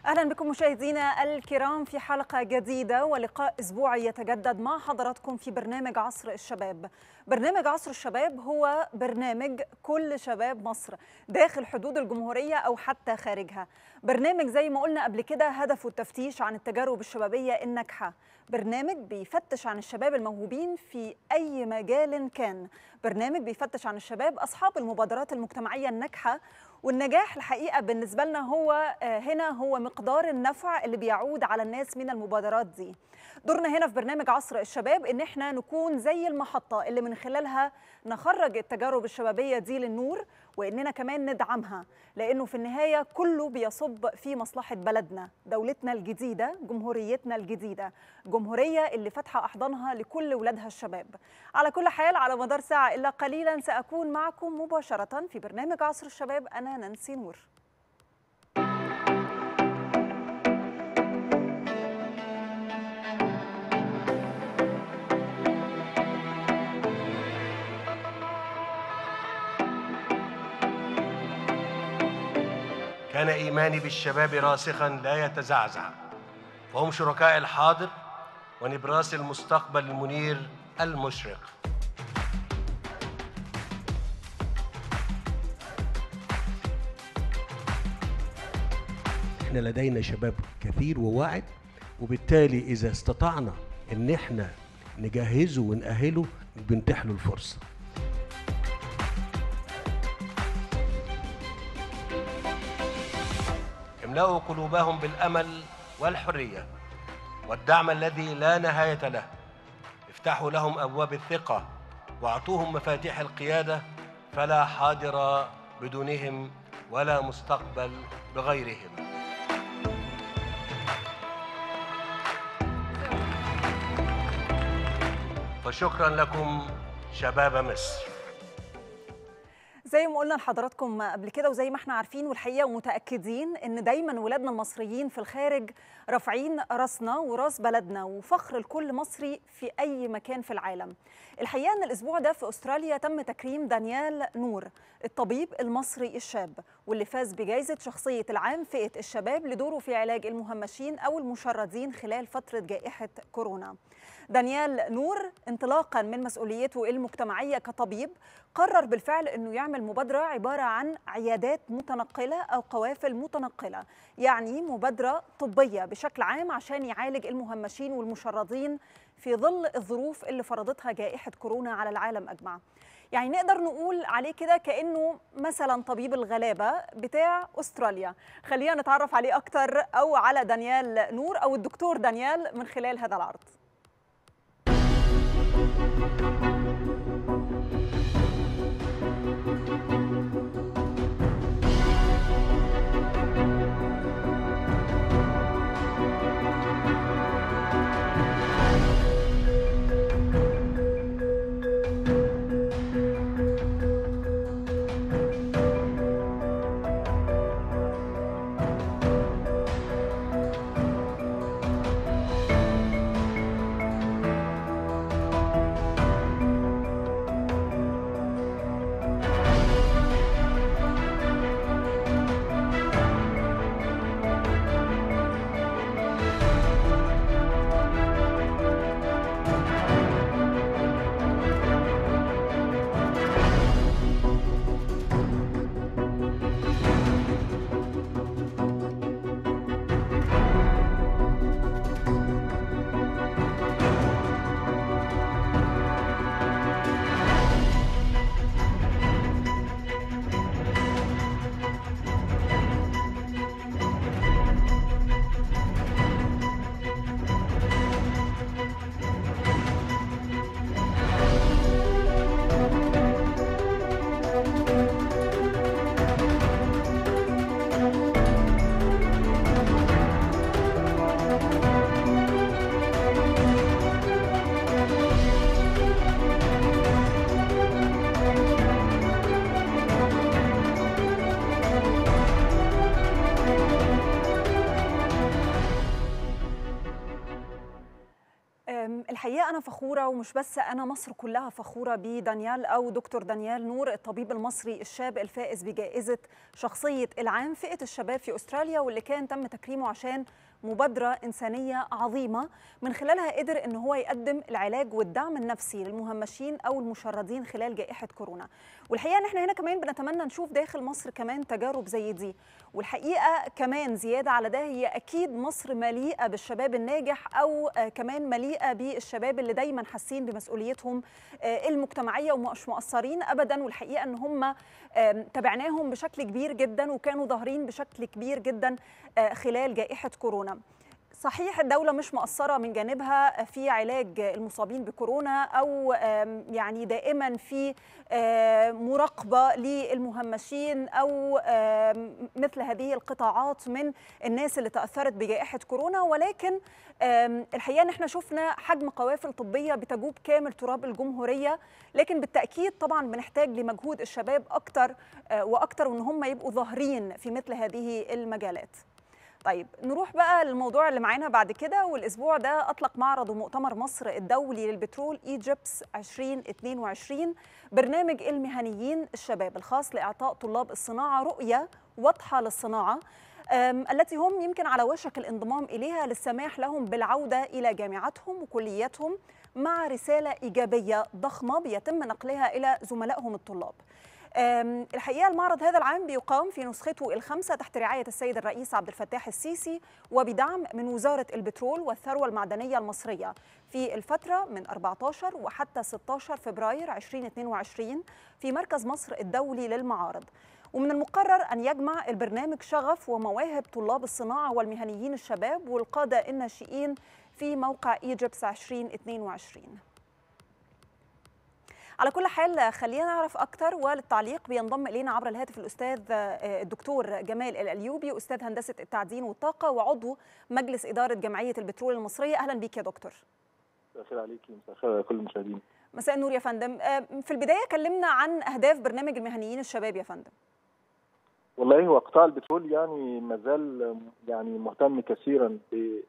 اهلا بكم مشاهدينا الكرام في حلقه جديده ولقاء اسبوعي يتجدد مع حضراتكم في برنامج عصر الشباب. برنامج عصر الشباب هو برنامج كل شباب مصر داخل حدود الجمهوريه او حتى خارجها. برنامج زي ما قلنا قبل كده هدفه التفتيش عن التجارب الشبابيه الناجحه. برنامج بيفتش عن الشباب الموهوبين في اي مجال كان. برنامج بيفتش عن الشباب اصحاب المبادرات المجتمعيه الناجحه والنجاح الحقيقه بالنسبه لنا هو هنا هو مقدار النفع اللي بيعود على الناس من المبادرات دي. دورنا هنا في برنامج عصر الشباب ان احنا نكون زي المحطه اللي من خلالها نخرج التجارب الشبابيه دي للنور واننا كمان ندعمها لانه في النهايه كله بيصب في مصلحه بلدنا، دولتنا الجديده، جمهوريتنا الجديده، جمهوريه اللي فاتحه احضانها لكل ولادها الشباب. على كل حال على مدار ساعه الا قليلا ساكون معكم مباشره في برنامج عصر الشباب انا نانسي نور. كان إيماني بالشباب راسخا لا يتزعزع فهم شركاء الحاضر ونبراس المستقبل المنير المشرق احنا لدينا شباب كثير وواعد وبالتالي اذا استطعنا ان احنا نجهزه ونأهله بنتيح له الفرصه املأوا قلوبهم بالأمل والحرية والدعم الذي لا نهاية له افتحوا لهم أبواب الثقة واعطوهم مفاتيح القيادة فلا حاضر بدونهم ولا مستقبل بغيرهم فشكرا لكم شباب مصر زي ما قلنا لحضراتكم قبل كده وزي ما احنا عارفين والحقيقه ومتاكدين ان دايما ولادنا المصريين في الخارج رافعين راسنا وراس بلدنا وفخر لكل مصري في اي مكان في العالم. الحقيقه ان الاسبوع ده في استراليا تم تكريم دانيال نور الطبيب المصري الشاب واللي فاز بجائزه شخصيه العام فئه الشباب لدوره في علاج المهمشين او المشردين خلال فتره جائحه كورونا. دانيال نور انطلاقا من مسؤوليته المجتمعيه كطبيب قرر بالفعل انه يعمل مبادره عباره عن عيادات متنقله او قوافل متنقله يعني مبادره طبيه بشكل عام عشان يعالج المهمشين والمشردين في ظل الظروف اللي فرضتها جائحه كورونا على العالم اجمع يعني نقدر نقول عليه كده كانه مثلا طبيب الغلابه بتاع استراليا خلينا نتعرف عليه اكتر او على دانيال نور او الدكتور دانيال من خلال هذا العرض الحقيقة أنا فخورة ومش بس أنا مصر كلها فخورة بدانيال أو دكتور دانيال نور الطبيب المصري الشاب الفائز بجائزة شخصية العام فئة الشباب في أستراليا واللي كان تم تكريمه عشان مبادرة إنسانية عظيمة من خلالها قدر أن هو يقدم العلاج والدعم النفسي للمهمشين أو المشردين خلال جائحة كورونا والحقيقة أن احنا هنا كمان بنتمنى نشوف داخل مصر كمان تجارب زي دي والحقيقة كمان زيادة على ده هي أكيد مصر مليئة بالشباب الناجح أو كمان مليئة بالشباب اللي دايما حاسين بمسؤوليتهم المجتمعية ومش مقصرين أبدا والحقيقة أن هم تابعناهم بشكل كبير جدا وكانوا ظاهرين بشكل كبير جدا خلال جائحة كورونا صحيح الدولة مش مقصرة من جانبها في علاج المصابين بكورونا أو يعني دائما في مراقبة للمهمشين أو مثل هذه القطاعات من الناس اللي تأثرت بجائحة كورونا ولكن الحقيقة ان احنا شفنا حجم قوافل طبية بتجوب كامل تراب الجمهورية لكن بالتأكيد طبعا بنحتاج لمجهود الشباب أكتر وأكتر وان هم يبقوا ظاهرين في مثل هذه المجالات طيب نروح بقى للموضوع اللي معانا بعد كده والاسبوع ده اطلق معرض ومؤتمر مصر الدولي للبترول ايجيبس 2022 برنامج المهنيين الشباب الخاص لاعطاء طلاب الصناعه رؤيه واضحه للصناعه التي هم يمكن على وشك الانضمام اليها للسماح لهم بالعوده الى جامعاتهم وكلياتهم مع رساله ايجابيه ضخمه بيتم نقلها الى زملائهم الطلاب. الحقيقه المعرض هذا العام بيقام في نسخته الخامسه تحت رعايه السيد الرئيس عبد الفتاح السيسي وبدعم من وزاره البترول والثروه المعدنيه المصريه في الفتره من 14 وحتى 16 فبراير 2022 في مركز مصر الدولي للمعارض. ومن المقرر أن يجمع البرنامج شغف ومواهب طلاب الصناعة والمهنيين الشباب والقادة الناشئين في موقع ايجيبس 2022 على كل حال خلينا نعرف اكثر وللتعليق بينضم الينا عبر الهاتف الاستاذ الدكتور جمال الايوبي استاذ هندسه التعدين والطاقه وعضو مجلس اداره جمعيه البترول المصريه اهلا بك يا دكتور مساء الخير عليكي مساء الخير على كل المشاهدين مساء النور يا فندم في البدايه كلمنا عن اهداف برنامج المهنيين الشباب يا فندم والله هو قطاع البترول يعني ما زال يعني مهتم كثيرا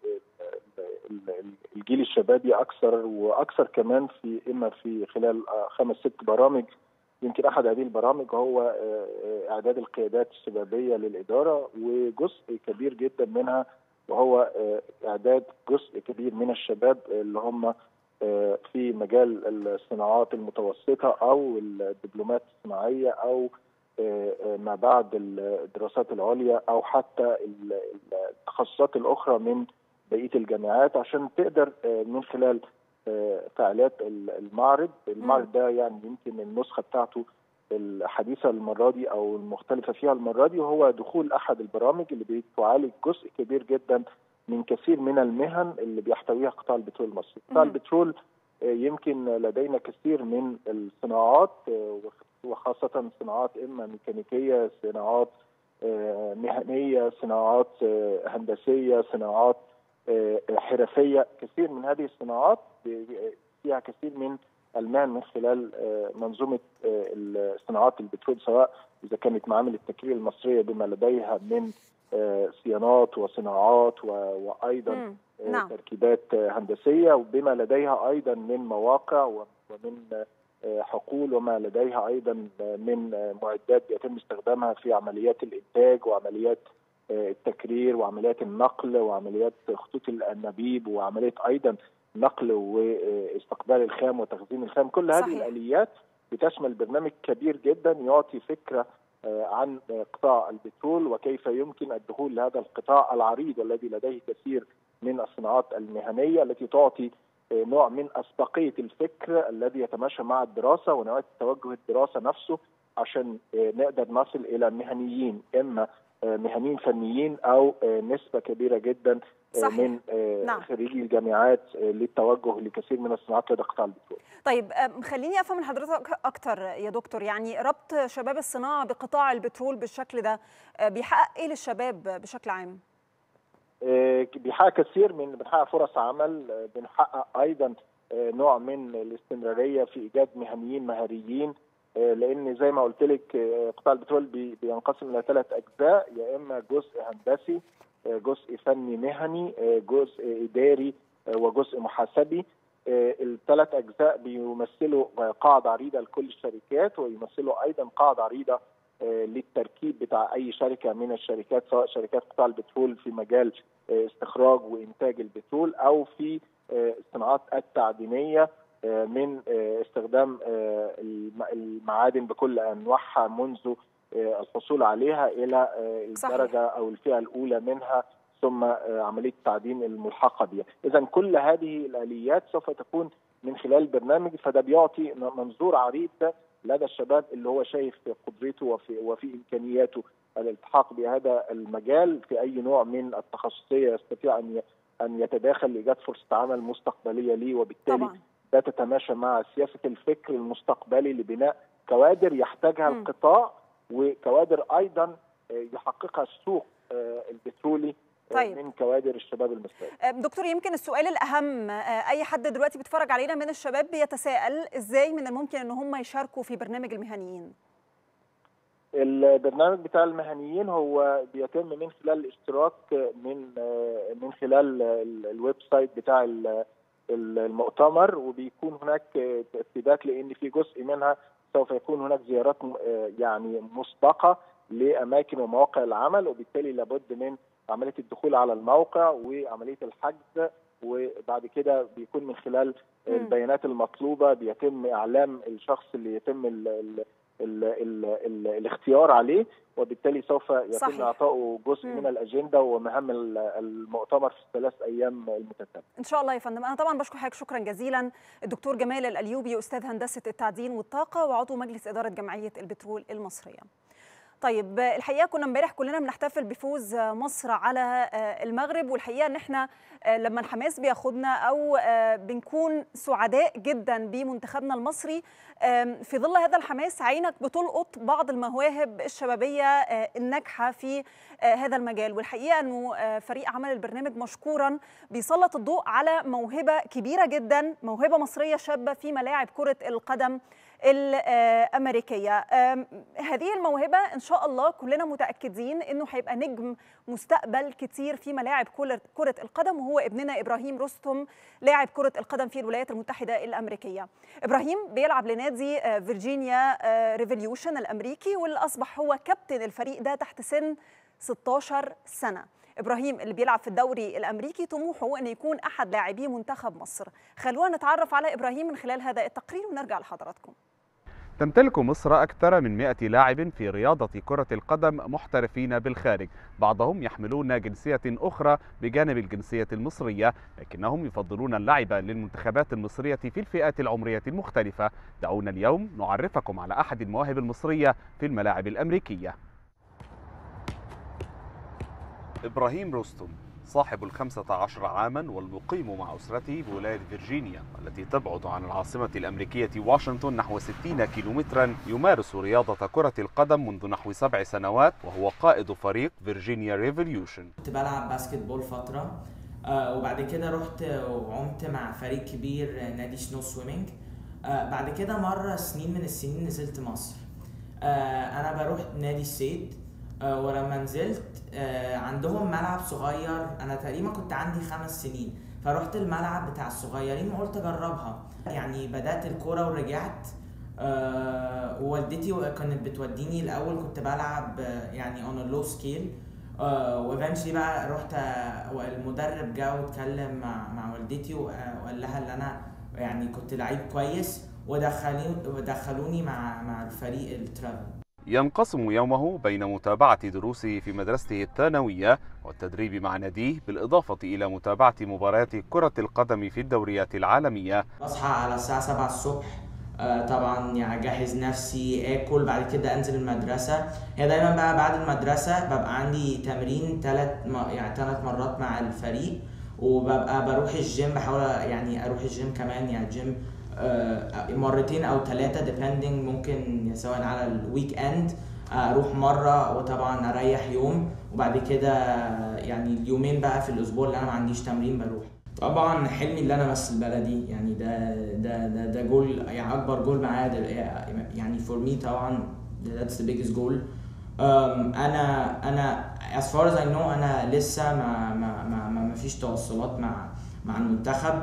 بالجيل الشبابي اكثر واكثر كمان في اما في خلال خمس ست برامج يمكن احد هذه البرامج هو اعداد القيادات الشبابيه للاداره وجزء كبير جدا منها وهو اعداد جزء كبير من الشباب اللي هم في مجال الصناعات المتوسطه او الدبلومات الصناعيه او ما بعد الدراسات العليا او حتى التخصصات الاخرى من بقيه الجامعات عشان تقدر من خلال فعاليات المعرض، المعرض ده يعني يمكن النسخه بتاعته الحديثه المره دي او المختلفه فيها المره دي وهو دخول احد البرامج اللي بتعالج جزء كبير جدا من كثير من المهن اللي بيحتويها قطاع البترول المصري. قطاع البترول يمكن لدينا كثير من الصناعات وخاصة صناعات إما ميكانيكية صناعات مهنية صناعات هندسية صناعات حرفية كثير من هذه الصناعات فيها كثير من المهن من خلال منظومة صناعات البترول سواء إذا كانت معامل التكرير المصرية بما لديها من صيانات وصناعات وأيضا نعم. تركيبات هندسية وبما لديها أيضا من مواقع ومن حقول وما لديها ايضا من معدات بيتم استخدامها في عمليات الانتاج وعمليات التكرير وعمليات النقل وعمليات خطوط الانابيب وعمليه ايضا نقل واستقبال الخام وتخزين الخام كل هذه صحيح. الاليات بتشمل برنامج كبير جدا يعطي فكره عن قطاع البترول وكيف يمكن الدخول لهذا القطاع العريض والذي لديه كثير من الصناعات المهنيه التي تعطي نوع من أسبقية الفكر الذي يتماشى مع الدراسة ونوعية توجه الدراسة نفسه عشان نقدر نصل إلى مهنيين إما مهنيين فنيين أو نسبة كبيرة جدا صحيح. من نعم. خريجي الجامعات للتوجه لكثير من الصناعات لدى قطاع البترول. طيب خليني افهم من حضرتك اكتر يا دكتور يعني ربط شباب الصناعه بقطاع البترول بالشكل ده بيحقق ايه للشباب بشكل عام؟ بيحقق كثير من بنحقق فرص عمل بنحقق ايضا نوع من الاستمراريه في ايجاد مهنيين مهاريين لان زي ما قلت لك قطاع البترول بينقسم الى ثلاث اجزاء يا اما جزء هندسي جزء فني مهني جزء اداري وجزء محاسبي الثلاث اجزاء بيمثلوا قاعده عريضه لكل الشركات ويمثلوا ايضا قاعده عريضه للتركيب بتاع اي شركه من الشركات سواء شركات قطاع البترول في مجال استخراج وانتاج البترول او في الصناعات التعدينيه من استخدام المعادن بكل انواعها منذ الحصول عليها الى الدرجه صحيح. او الفئه الاولى منها ثم عمليه التعدين الملحقه بها، اذا كل هذه الاليات سوف تكون من خلال البرنامج فده بيعطي منظور عريض لدى الشباب اللي هو شايف في قدرته وفي وفي امكانياته الالتحاق بهذا المجال في اي نوع من التخصصيه يستطيع ان ان يتداخل لايجاد فرصه عمل مستقبليه ليه وبالتالي طبعا. ده تتماشى مع سياسه الفكر المستقبلي لبناء كوادر يحتاجها م. القطاع وكوادر ايضا يحققها السوق البترولي طيب. من كوادر الشباب المصري دكتور يمكن السؤال الاهم اي حد دلوقتي بيتفرج علينا من الشباب بيتساءل ازاي من الممكن ان هم يشاركوا في برنامج المهنيين البرنامج بتاع المهنيين هو بيتم من خلال الاشتراك من من خلال الويب سايت بتاع المؤتمر وبيكون هناك ترتيبات لان في جزء منها سوف يكون هناك زيارات يعني مسبقه لاماكن ومواقع العمل وبالتالي لابد من عمليه الدخول على الموقع وعمليه الحجز وبعد كده بيكون من خلال البيانات المطلوبه بيتم اعلام الشخص اللي يتم ال ال ال ال ال الاختيار عليه وبالتالي سوف يتم صحيح. اعطائه جزء مم. من الاجنده ومهام المؤتمر في الثلاث ايام المتتاليه. ان شاء الله يا فندم انا طبعا بشكر حضرتك شكرا جزيلا الدكتور جمال الايوبي استاذ هندسه التعدين والطاقه وعضو مجلس اداره جمعيه البترول المصريه. طيب الحقيقه كنا امبارح كلنا بنحتفل بفوز مصر على المغرب والحقيقه ان احنا لما الحماس بياخدنا او بنكون سعداء جدا بمنتخبنا المصري في ظل هذا الحماس عينك بتلقط بعض المواهب الشبابيه الناجحه في هذا المجال والحقيقه انه فريق عمل البرنامج مشكورا بيسلط الضوء على موهبه كبيره جدا موهبه مصريه شابه في ملاعب كره القدم الامريكيه هذه الموهبه ان شاء الله كلنا متاكدين انه هيبقى نجم مستقبل كتير في ملاعب كره القدم وهو ابننا ابراهيم رستم لاعب كره القدم في الولايات المتحده الامريكيه ابراهيم بيلعب لنادي فيرجينيا ريفوليوشن الامريكي واللي اصبح هو كابتن الفريق ده تحت سن 16 سنه ابراهيم اللي بيلعب في الدوري الامريكي طموحه ان يكون احد لاعبي منتخب مصر خلونا نتعرف على ابراهيم من خلال هذا التقرير ونرجع لحضراتكم تمتلك مصر أكثر من 100 لاعب في رياضة كرة القدم محترفين بالخارج بعضهم يحملون جنسية أخرى بجانب الجنسية المصرية لكنهم يفضلون اللعب للمنتخبات المصرية في الفئات العمرية المختلفة دعونا اليوم نعرفكم على أحد المواهب المصرية في الملاعب الأمريكية إبراهيم رستم صاحب الخمسة عشر عاما والمقيم مع أسرته بولاية فيرجينيا التي تبعد عن العاصمة الأمريكية واشنطن نحو 60 كيلومترا يمارس رياضة كرة القدم منذ نحو سبع سنوات وهو قائد فريق فيرجينيا ريفوليوشن كنت بلعب باسكت بول فترة آه وبعد كده رحت وعمت مع فريق كبير نادي سنو سويمنج آه بعد كده مرة سنين من السنين نزلت مصر آه أنا بروح نادي السيد آه ولما نزلت آه عندهم ملعب صغير انا تقريبا كنت عندي خمس سنين فرحت الملعب بتاع الصغيرين وقلت اجربها يعني بدات الكوره ورجعت آه ووالدتي كانت بتوديني الاول كنت بلعب يعني اون لو سكيل وايفنشلي بقى رحت المدرب جه واتكلم مع مع والدتي وقال لها ان انا يعني كنت لعيب كويس ودخلوني ودخلوني مع مع الفريق الترافل ينقسم يومه بين متابعة دروسه في مدرسته الثانوية والتدريب مع ناديه بالإضافة إلى متابعة مباريات كرة القدم في الدوريات العالمية بصحى على الساعة 7 الصبح آه طبعا يعني اجهز نفسي اكل بعد كده انزل المدرسه هي دايما بقى بعد المدرسه ببقى عندي تمرين ثلاث يعني ثلاث مرات مع الفريق وببقى بروح الجيم بحاول يعني اروح الجيم كمان يعني الجيم مرتين او ثلاثه ديبندنج ممكن سواء على الويك اند اروح مره وطبعا اريح يوم وبعد كده يعني اليومين بقى في الاسبوع اللي انا ما عنديش تمرين بروح طبعا حلمي اللي انا امثل بلدي يعني ده ده ده, ده جول يعني اكبر جول معايا يعني فور مي طبعا that's the biggest goal um, انا انا as far as I know انا لسه ما ما ما, ما فيش توصلات مع مع المنتخب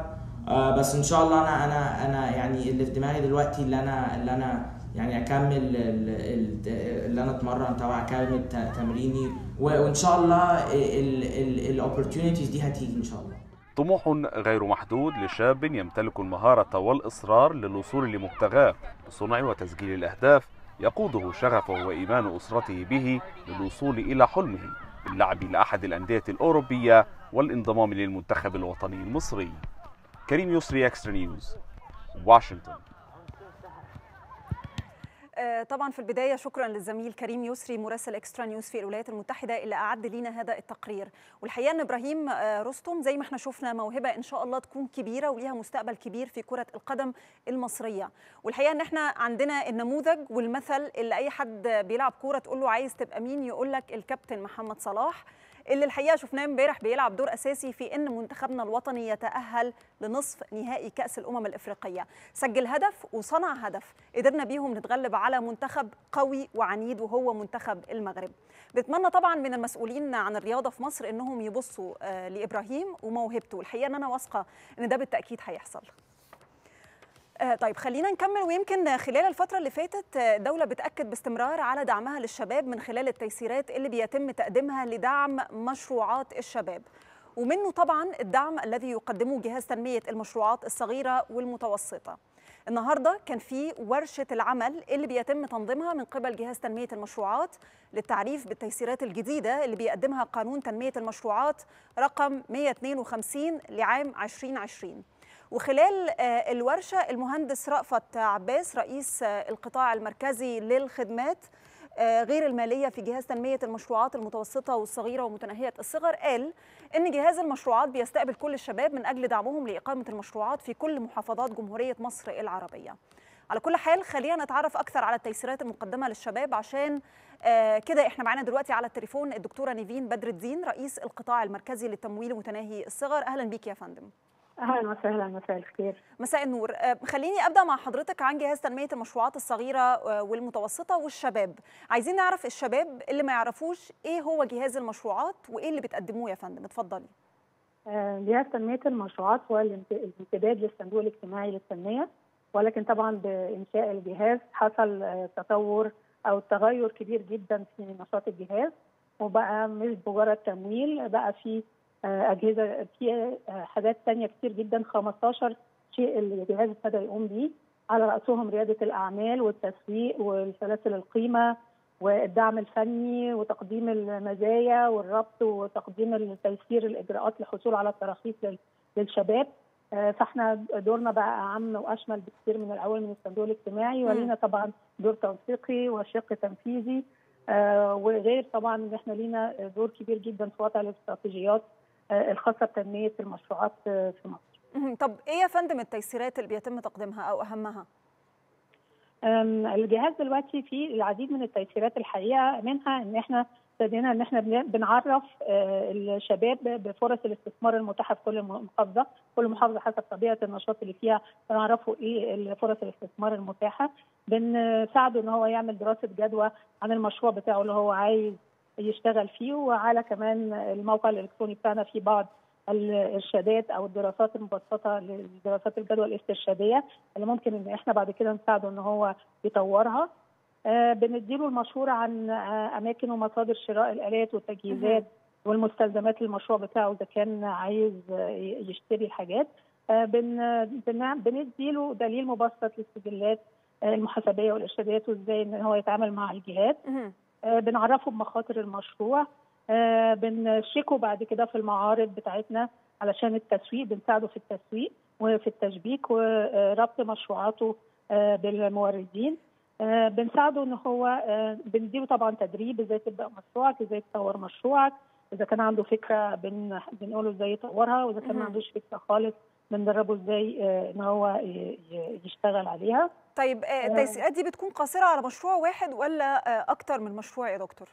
آه، بس ان شاء الله انا انا انا يعني اللي في دماغي دلوقتي اللي انا اللي انا يعني اكمل ال- ال- اللي انا اتمرن طبعا اكمل ت- تمريني و- وان شاء الله الاوبورتيونيتيز دي هتيجي ان شاء الله طموح غير محدود لشاب يمتلك المهارة والإصرار للوصول لمبتغاه بصنع وتسجيل الأهداف يقوده شغفه وإيمان أسرته به للوصول إلى حلمه باللعب لأحد الأندية الأوروبية والانضمام للمنتخب الوطني المصري كريم يسري اكسترا نيوز واشنطن آه، طبعا في البداية شكرا للزميل كريم يسري مراسل اكسترا نيوز في الولايات المتحدة اللي أعد لينا هذا التقرير والحقيقة أن إبراهيم آه، رستم زي ما احنا شفنا موهبة إن شاء الله تكون كبيرة وليها مستقبل كبير في كرة القدم المصرية والحقيقة أن احنا عندنا النموذج والمثل اللي أي حد بيلعب كورة تقول له عايز تبقى مين يقول لك الكابتن محمد صلاح اللي الحقيقه شفناه امبارح بيلعب دور اساسي في ان منتخبنا الوطني يتاهل لنصف نهائي كاس الامم الافريقيه سجل هدف وصنع هدف قدرنا بيهم نتغلب على منتخب قوي وعنيد وهو منتخب المغرب بتمنى طبعا من المسؤولين عن الرياضه في مصر انهم يبصوا آه، لابراهيم وموهبته الحقيقه ان انا واثقه ان ده بالتاكيد هيحصل آه، طيب خلينا نكمل ويمكن خلال الفترة اللي فاتت آه، الدولة بتأكد باستمرار على دعمها للشباب من خلال التيسيرات اللي بيتم تقديمها لدعم مشروعات الشباب ومنه طبعا الدعم الذي يقدمه جهاز تنمية المشروعات الصغيرة والمتوسطة النهارده كان في ورشة العمل اللي بيتم تنظيمها من قبل جهاز تنمية المشروعات للتعريف بالتيسيرات الجديدة اللي بيقدمها قانون تنمية المشروعات رقم 152 لعام 2020 وخلال آه، الورشة المهندس رأفت عباس رئيس آه، القطاع المركزي للخدمات آه، غير المالية في جهاز تنمية المشروعات المتوسطة والصغيرة ومتناهية الصغر قال إن جهاز المشروعات بيستقبل كل الشباب من أجل دعمهم لإقامة المشروعات في كل محافظات جمهورية مصر العربية على كل حال خلينا نتعرف أكثر على التيسيرات المقدمة للشباب عشان آه، كده احنا معانا دلوقتي على التليفون الدكتورة نيفين بدر الدين رئيس القطاع المركزي للتمويل متناهي الصغر أهلا بيك يا فندم اهلا وسهلا مساء الخير مساء النور آه، خليني ابدا مع حضرتك عن جهاز تنميه المشروعات الصغيره آه، والمتوسطه والشباب عايزين نعرف الشباب اللي ما يعرفوش ايه هو جهاز المشروعات وايه اللي بتقدموه يا فندم اتفضلي آه، جهاز تنميه المشروعات هو الامت- الامتداد للصندوق الاجتماعي للتنميه ولكن طبعا بانشاء الجهاز حصل آه، تطور او تغير كبير جدا في نشاط الجهاز وبقى مش مجرد تمويل بقى في آه، اجهزه في آه، حاجات تانية كتير جدا 15 شيء الجهاز ابتدى يقوم بيه على راسهم رياده الاعمال والتسويق وسلاسل القيمه والدعم الفني وتقديم المزايا والربط وتقديم التيسير الاجراءات للحصول على التراخيص لل- للشباب آه، فاحنا دورنا بقى اعم واشمل بكثير من الاول من الصندوق الاجتماعي مم. ولينا طبعا دور تنسيقي وشق تنفيذي آه، وغير طبعا ان احنا لينا دور كبير جدا في وضع الاستراتيجيات آه، الخاصه بتنميه المشروعات آه، في مصر. مهم. طب ايه يا فندم التيسيرات اللي بيتم تقديمها او اهمها أم، الجهاز دلوقتي فيه العديد من التيسيرات الحقيقه منها ان احنا ابتدينا ان احنا بن- بنعرف آه، الشباب بفرص الاستثمار المتاحه في كل محافظه، كل محافظه حسب طبيعه النشاط اللي فيها بنعرفه ايه فرص الاستثمار المتاحه، بنساعده ان هو يعمل دراسه جدوى عن المشروع بتاعه اللي هو عايز يشتغل فيه وعلى كمان الموقع الالكتروني بتاعنا فيه بعض الارشادات او الدراسات المبسطه لدراسات الجدوى الاسترشاديه اللي ممكن ان احنا بعد كده نساعده ان هو يطورها آه، بنديله المشوره عن آه، اماكن ومصادر شراء الالات والتجهيزات والمستلزمات للمشروع بتاعه اذا كان عايز آه، يشتري الحاجات آه، بن بن- بنديله دليل مبسط للسجلات آه، المحاسبيه والارشادات وازاي ان هو يتعامل مع الجهات مهم. آه، بنعرفه بمخاطر المشروع آه، بنشركه بعد كده في المعارض بتاعتنا علشان التسويق بنساعده في التسويق وفي التشبيك وربط مشروعاته آه، بالموردين آه، بنساعده ان هو آه، بنديله طبعا تدريب ازاي تبدا مشروعك ازاي تطور مشروعك اذا كان عنده فكره بن بنقوله ازاي يطورها واذا كان مهم. ما عندوش فكره خالص بندربه ازاي آه، ان هو ي- ي- يشتغل عليها طيب آه، التيسيرات دي بتكون قاصره على مشروع واحد ولا آه، اكتر من مشروع يا دكتور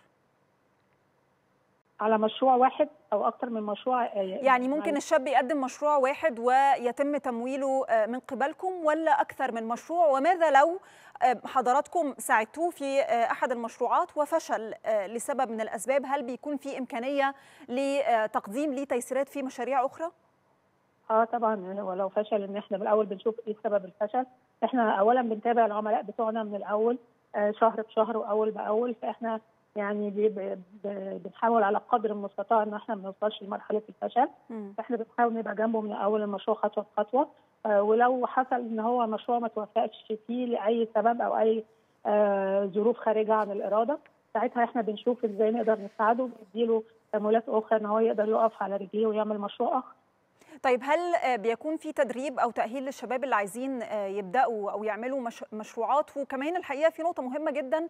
على مشروع واحد او اكتر من مشروع آه، يعني ممكن الشاب يقدم مشروع واحد ويتم تمويله آه، من قبلكم ولا أكثر من مشروع وماذا لو آه، حضراتكم ساعدتوه في آه، أحد المشروعات وفشل آه، لسبب من الأسباب هل بيكون في إمكانية لتقديم ليه تيسيرات في مشاريع أخرى؟ اه طبعا ولو فشل ان احنا بالاول بنشوف ايه سبب الفشل احنا اولا بنتابع العملاء بتوعنا من الاول آه شهر بشهر واول باول فاحنا يعني بي- ب- ب- بنحاول على قدر المستطاع ان احنا ما نوصلش لمرحله الفشل مم. فاحنا بنحاول نبقى جنبه من اول المشروع خطوه بخطوه آه ولو حصل ان هو مشروع ما توفقش فيه لاي سبب او اي آه ظروف خارجه عن الاراده ساعتها احنا بنشوف ازاي نقدر نساعده بنديله تمويلات اخرى ان هو يقدر يقف على رجليه ويعمل مشروع اخر طيب هل آه، بيكون في تدريب او تاهيل للشباب اللي عايزين آه، يبداوا او يعملوا مش مشروعات وكمان الحقيقه في نقطه مهمه جدا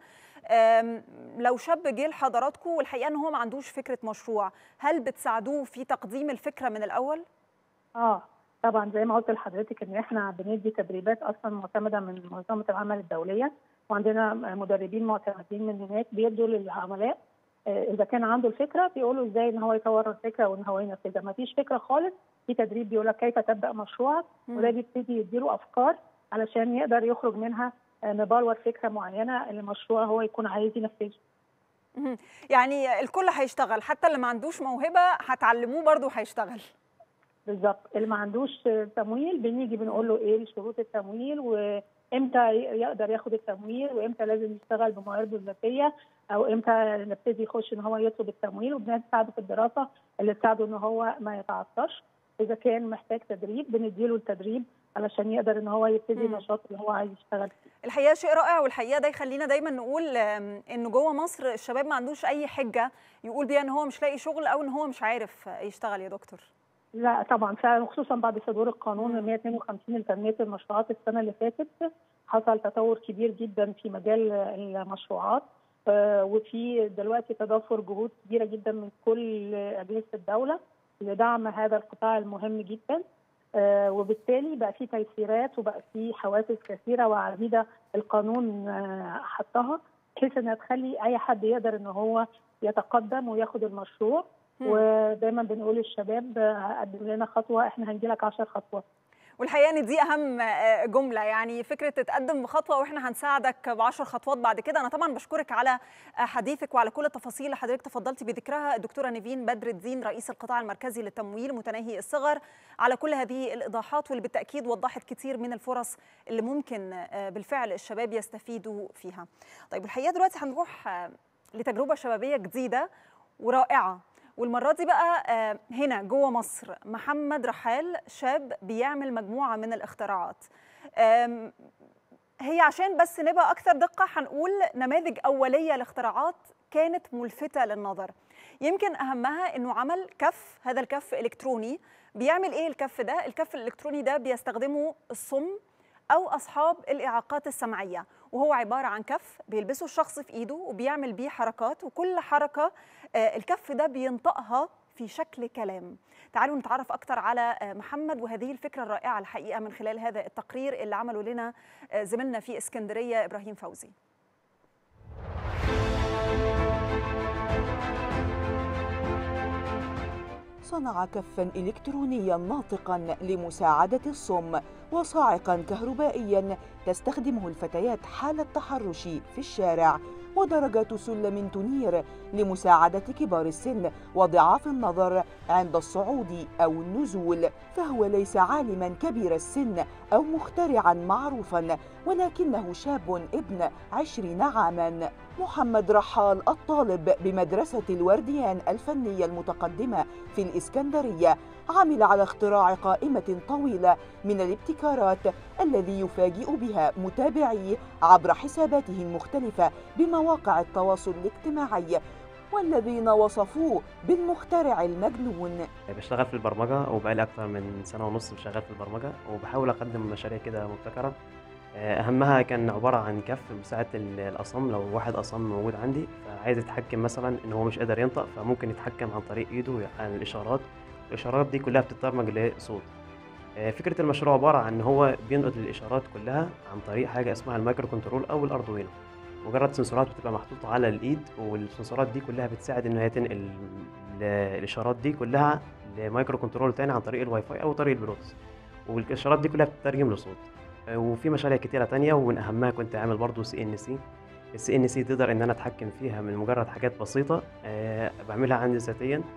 آم، لو شاب جه لحضراتكم والحقيقه ان هو ما عندوش فكره مشروع هل بتساعدوه في تقديم الفكره من الاول اه طبعا زي ما قلت لحضرتك ان احنا بندي تدريبات اصلا معتمده من منظمه العمل الدوليه وعندنا مدربين معتمدين من هناك بيدوا للعملاء آه، اذا كان عنده الفكره بيقولوا ازاي ان هو يطور الفكره وان هو ينفذها ما فيش فكره خالص في تدريب بيقول لك كيف تبدا مشروعك مم. وده بيبتدي يديله افكار علشان يقدر يخرج منها آه، نبلور فكره معينه المشروع هو يكون عايز ينفذه مهم. يعني الكل هيشتغل حتى اللي ما عندوش موهبه هتعلموه برضه هيشتغل بالظبط اللي ما عندوش تمويل بنيجي بنقول له ايه شروط التمويل وامتى يقدر ياخد التمويل وامتى لازم يشتغل بموارده الذاتيه او امتى نبتدي يخش ان هو يطلب التمويل وبنساعده في الدراسه اللي تساعده ان هو ما يتعثرش اذا كان محتاج تدريب بنديله التدريب علشان يقدر ان هو يبتدي مم. النشاط اللي هو عايز يشتغل فيه الحقيقه شيء رائع والحقيقه ده يخلينا دايما نقول آم، انه جوه مصر الشباب ما عندوش اي حجه يقول بيها ان هو مش لاقي شغل او ان هو مش عارف يشتغل يا دكتور لا طبعا فعلا خصوصا بعد صدور القانون مم. ال 152 لتنميه المشروعات السنه اللي فاتت حصل تطور كبير جدا في مجال المشروعات آه، وفي دلوقتي تضافر جهود كبيره جدا من كل اجهزه الدوله لدعم هذا القطاع المهم جدا آه، وبالتالي بقى في تيسيرات وبقى في حوافز كثيره وعديده القانون آه، حطها بحيث انها تخلي اي حد يقدر ان هو يتقدم وياخد المشروع مم. ودايما بنقول للشباب آه، قدم لنا خطوه احنا هنجي لك 10 خطوات والحقيقه ان دي اهم آه، جمله يعني فكره تتقدم بخطوه واحنا هنساعدك بعشر خطوات بعد كده انا طبعا بشكرك على آه، حديثك وعلى كل التفاصيل اللي حضرتك تفضلتي بذكرها الدكتوره نيفين بدر الدين رئيس القطاع المركزي للتمويل متناهي الصغر على كل هذه الايضاحات واللي بالتاكيد وضحت كتير من الفرص اللي ممكن آه، بالفعل الشباب يستفيدوا فيها طيب الحقيقه دلوقتي هنروح آه، لتجربه شبابيه جديده ورائعه والمرة دي بقى آه، هنا جوه مصر محمد رحال شاب بيعمل مجموعة من الاختراعات آم، هي عشان بس نبقى أكثر دقة هنقول نماذج أولية لاختراعات كانت ملفتة للنظر يمكن أهمها أنه عمل كف هذا الكف إلكتروني بيعمل إيه الكف ده؟ الكف الإلكتروني ده بيستخدمه الصم أو أصحاب الإعاقات السمعية وهو عبارة عن كف بيلبسه الشخص في إيده وبيعمل بيه حركات وكل حركة آه، الكف ده بينطقها في شكل كلام تعالوا نتعرف أكتر على آه، محمد وهذه الفكرة الرائعة الحقيقة من خلال هذا التقرير اللي عمله لنا آه، زميلنا في اسكندرية إبراهيم فوزي صنع كفا إلكترونيا ناطقا لمساعدة الصم وصاعقا كهربائيا تستخدمه الفتيات حال التحرش في الشارع ودرجات سلم تنير لمساعدة كبار السن وضعاف النظر عند الصعود أو النزول فهو ليس عالما كبير السن أو مخترعا معروفا ولكنه شاب ابن عشرين عاما محمد رحال الطالب بمدرسة الورديان الفنية المتقدمة في الإسكندرية عمل على اختراع قائمة طويلة من الابتكارات الذي يفاجئ بها متابعيه عبر حساباته المختلفة بمواقع التواصل الاجتماعي والذين وصفوه بالمخترع المجنون بشتغل في البرمجة وبقالي أكتر من سنة ونص شغال في البرمجة وبحاول أقدم مشاريع كده مبتكرة أهمها كان عبارة عن كف بمساعدة ال- الأصم لو واحد أصم موجود عندي فعايز يتحكم مثلا إن هو مش قادر ينطق فممكن يتحكم عن طريق إيده عن الإشارات الإشارات دي كلها بتترجم لصوت آه، فكرة المشروع عبارة عن إن هو بينقل الإشارات كلها عن طريق حاجة اسمها المايكرو كنترول أو الأردوينو مجرد سنسورات بتبقى محطوطة على الإيد والسنسورات دي كلها بتساعد إن هي تنقل ال- الإشارات دي كلها لمايكرو كنترول تاني عن طريق الواي فاي أو طريق البلوتوث والإشارات دي كلها بتترجم لصوت آه، وفي مشاريع كتيرة تانية ومن أهمها كنت عامل برضو سي إن سي السي إن سي تقدر إن أنا أتحكم فيها من مجرد حاجات بسيطة آه، بعملها عندي ذاتيا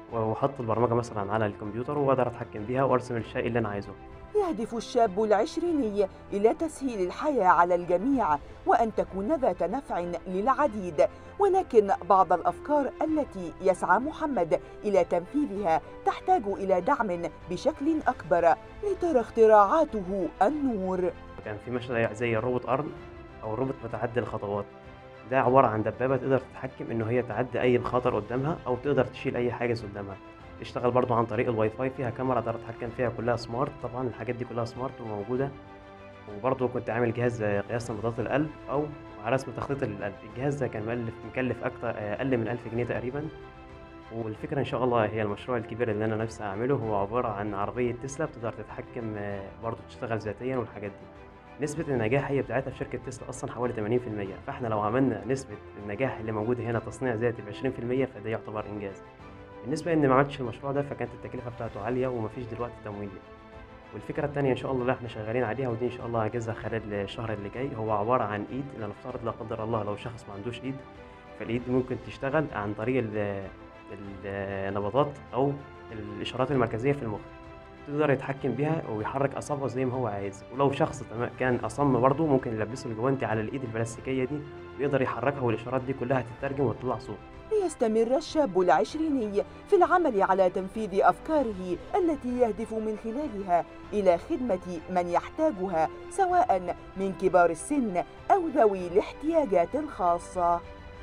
واحط البرمجه مثلا على الكمبيوتر واقدر اتحكم بيها وارسم الشيء اللي انا عايزه يهدف الشاب العشريني إلى تسهيل الحياة على الجميع وأن تكون ذات نفع للعديد ولكن بعض الأفكار التي يسعى محمد إلى تنفيذها تحتاج إلى دعم بشكل أكبر لترى اختراعاته النور كان في مشروع زي الروبوت ارم او الروبوت متعدي الخطوات ده عباره عن دبابه تقدر تتحكم ان هي تعدي اي مخاطر قدامها او تقدر تشيل اي حاجز قدامها تشتغل برضو عن طريق الواي فاي فيها كاميرا اقدر اتحكم فيها كلها سمارت طبعا الحاجات دي كلها سمارت وموجوده وبرضو كنت عامل جهاز قياس نبضات القلب او مع رسم تخطيط للقلب الجهاز ده كان مكلف مكلف اكتر اقل من 1000 جنيه تقريبا والفكره ان شاء الله هي المشروع الكبير اللي انا نفسي اعمله هو عباره عن عربيه تسلا بتقدر تتحكم برضو تشتغل ذاتيا والحاجات دي نسبة النجاح هي بتاعتها في شركة تسلا أصلا حوالي 80% فإحنا لو عملنا نسبة النجاح اللي موجودة هنا تصنيع ذاتي ب 20% فده يعتبر إنجاز. بالنسبة إن ما عملتش المشروع ده فكانت التكلفة بتاعته عالية ومفيش دلوقتي تمويل. والفكرة التانية إن شاء الله اللي إحنا شغالين عليها ودي إن شاء الله هنجهزها خلال الشهر اللي جاي هو عبارة عن إيد لنفترض لا قدر الله لو شخص ما عندوش إيد فالإيد دي ممكن تشتغل عن طريق النبضات أو الإشارات المركزية في المخ. تقدر يتحكم بيها ويحرك اصابعه زي ما هو عايز ولو شخص كان اصم برضه ممكن يلبسه الجوانتي على الايد البلاستيكيه دي ويقدر يحركها والاشارات دي كلها تترجم وتطلع صوت ليستمر الشاب العشريني في العمل على تنفيذ افكاره التي يهدف من خلالها الى خدمه من يحتاجها سواء من كبار السن او ذوي الاحتياجات الخاصه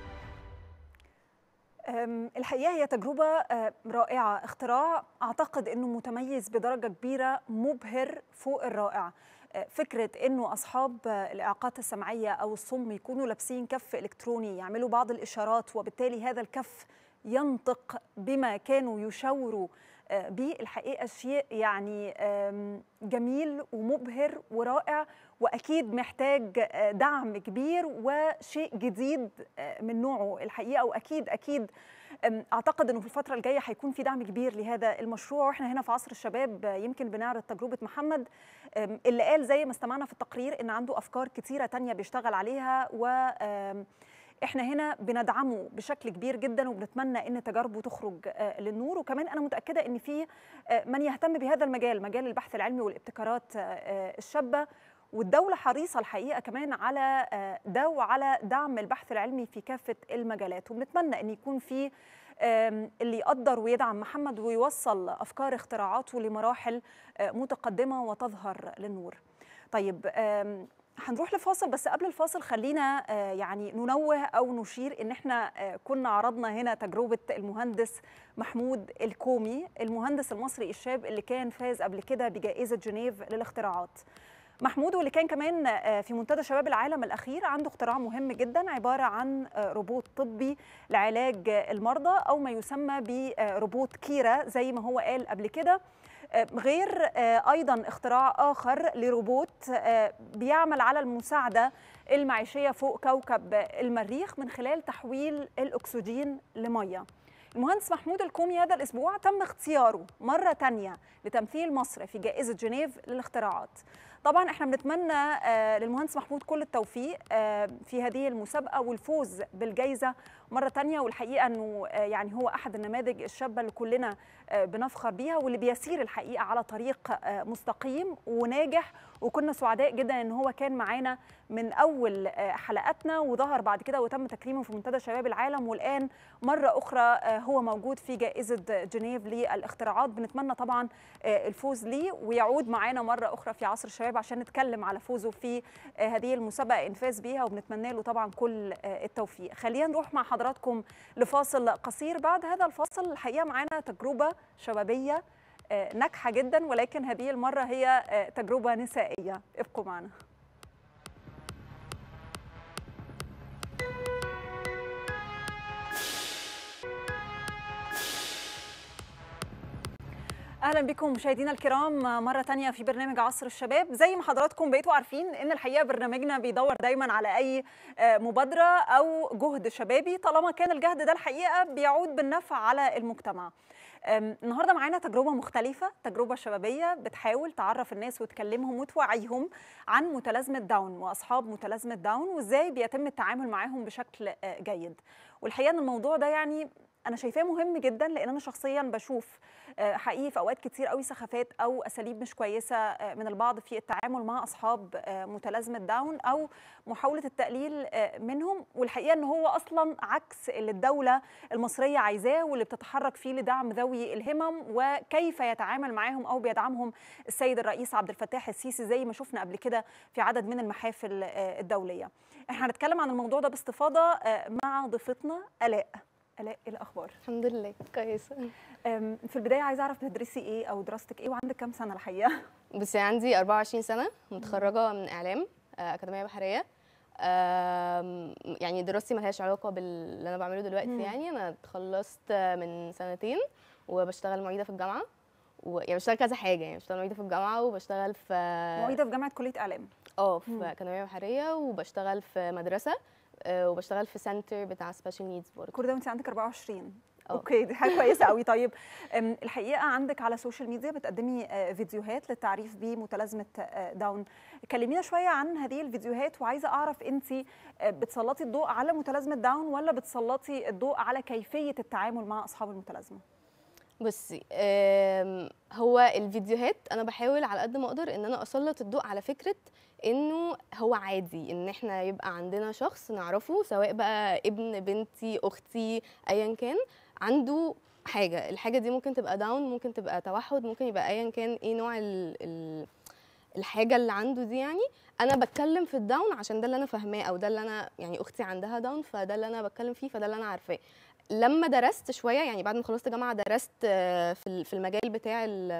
الحقيقه هي تجربه رائعه اختراع اعتقد انه متميز بدرجه كبيره مبهر فوق الرائع فكره انه اصحاب الاعاقات السمعيه او الصم يكونوا لابسين كف الكتروني يعملوا بعض الاشارات وبالتالي هذا الكف ينطق بما كانوا يشاوروا به الحقيقه شيء يعني جميل ومبهر ورائع واكيد محتاج دعم كبير وشيء جديد من نوعه الحقيقه واكيد اكيد اعتقد انه في الفتره الجايه هيكون في دعم كبير لهذا المشروع واحنا هنا في عصر الشباب يمكن بنعرض تجربه محمد اللي قال زي ما استمعنا في التقرير ان عنده افكار كتيره تانية بيشتغل عليها و احنا هنا بندعمه بشكل كبير جدا وبنتمنى ان تجاربه تخرج للنور وكمان انا متاكده ان في من يهتم بهذا المجال مجال البحث العلمي والابتكارات الشابه والدولة حريصة الحقيقة كمان على ده وعلى دعم البحث العلمي في كافة المجالات وبنتمنى أن يكون في اللي يقدر ويدعم محمد ويوصل أفكار اختراعاته لمراحل متقدمة وتظهر للنور طيب هنروح لفاصل بس قبل الفاصل خلينا يعني ننوه او نشير ان احنا كنا عرضنا هنا تجربه المهندس محمود الكومي المهندس المصري الشاب اللي كان فاز قبل كده بجائزه جنيف للاختراعات محمود واللي كان كمان في منتدى شباب العالم الاخير عنده اختراع مهم جدا عباره عن روبوت طبي لعلاج المرضى او ما يسمى بروبوت كيرا زي ما هو قال قبل كده غير ايضا اختراع اخر لروبوت بيعمل على المساعده المعيشيه فوق كوكب المريخ من خلال تحويل الاكسجين لميه المهندس محمود الكومي هذا الاسبوع تم اختياره مره تانية لتمثيل مصر في جائزه جنيف للاختراعات طبعا احنا بنتمنى للمهندس محمود كل التوفيق في هذه المسابقه والفوز بالجائزه مره تانية والحقيقه انه يعني هو احد النماذج الشابه اللي كلنا بنفخر بيها واللي بيسير الحقيقه على طريق مستقيم وناجح وكنا سعداء جدا ان هو كان معانا من اول حلقاتنا وظهر بعد كده وتم تكريمه في منتدى شباب العالم والان مره اخرى هو موجود في جائزه جنيف للاختراعات بنتمنى طبعا الفوز ليه ويعود معانا مره اخرى في عصر الشباب عشان نتكلم على فوزه في هذه المسابقه ان فاز بيها وبنتمنى له طبعا كل التوفيق خلينا نروح مع حضراتكم لفاصل قصير بعد هذا الفاصل الحقيقه معانا تجربه شبابيه ناجحه جدا ولكن هذه المره هي تجربه نسائيه ابقوا معنا اهلا بكم مشاهدينا الكرام مره تانية في برنامج عصر الشباب زي ما حضراتكم بقيتوا عارفين ان الحقيقه برنامجنا بيدور دايما على اي مبادره او جهد شبابي طالما كان الجهد ده الحقيقه بيعود بالنفع على المجتمع النهارده معانا تجربه مختلفه تجربه شبابيه بتحاول تعرف الناس وتكلمهم وتوعيهم عن متلازمه داون واصحاب متلازمه داون وازاي بيتم التعامل معاهم بشكل جيد والحقيقه ان الموضوع ده يعني انا شايفاه مهم جدا لان انا شخصيا بشوف آه، حقيقي في اوقات كتير قوي سخافات او اساليب مش كويسه آه، من البعض في التعامل مع اصحاب آه، متلازمه داون او محاوله التقليل آه، منهم والحقيقه ان هو اصلا عكس اللي الدوله المصريه عايزاه واللي بتتحرك فيه لدعم ذوي الهمم وكيف يتعامل معاهم او بيدعمهم السيد الرئيس عبد الفتاح السيسي زي ما شفنا قبل كده في عدد من المحافل آه، الدوليه. احنا هنتكلم عن الموضوع ده باستفاضه آه، مع ضيفتنا الاء. الاء ايه الاخبار؟ الحمد لله كويسه أم، في البدايه عايزه اعرف بتدرسي ايه او دراستك ايه وعندك كام سنه الحقيقه؟ بس عندي 24 سنه متخرجه من اعلام آه، اكاديميه بحريه آم، يعني دراستي ملهاش علاقه باللي انا بعمله دلوقتي مم. يعني انا اتخلصت من سنتين وبشتغل معيده في الجامعه و... يعني بشتغل كذا حاجه يعني بشتغل معيده في الجامعه وبشتغل في معيده في جامعه كليه اعلام. اه مم. في اكاديميه بحريه وبشتغل في مدرسه آه، وبشتغل في سنتر بتاع سبيشال نيدز برضه كل ده وانت عندك 24 اه. اوكي دي حاجه كويسه قوي طيب أم، الحقيقه عندك على السوشيال ميديا بتقدمي آه، فيديوهات للتعريف بمتلازمه آه، داون كلمينا شويه عن هذه الفيديوهات وعايزه اعرف انت آه، بتسلطي الضوء على متلازمه داون ولا بتسلطي الضوء على كيفيه التعامل مع اصحاب المتلازمه بصي آم، هو الفيديوهات انا بحاول على قد ما اقدر ان انا اسلط الضوء على فكره انه هو عادي ان احنا يبقى عندنا شخص نعرفه سواء بقى ابن بنتي اختي ايا كان عنده حاجه الحاجه دي ممكن تبقى داون ممكن تبقى توحد ممكن يبقى ايا كان ايه نوع ال ال الحاجه اللي عنده دي يعني انا بتكلم في الداون عشان ده اللي انا فاهماه او ده اللي انا يعني اختي عندها داون فده اللي انا بتكلم فيه فده اللي انا عارفاه لما درست شويه يعني بعد ما خلصت جامعه درست آه، في ال- في المجال بتاع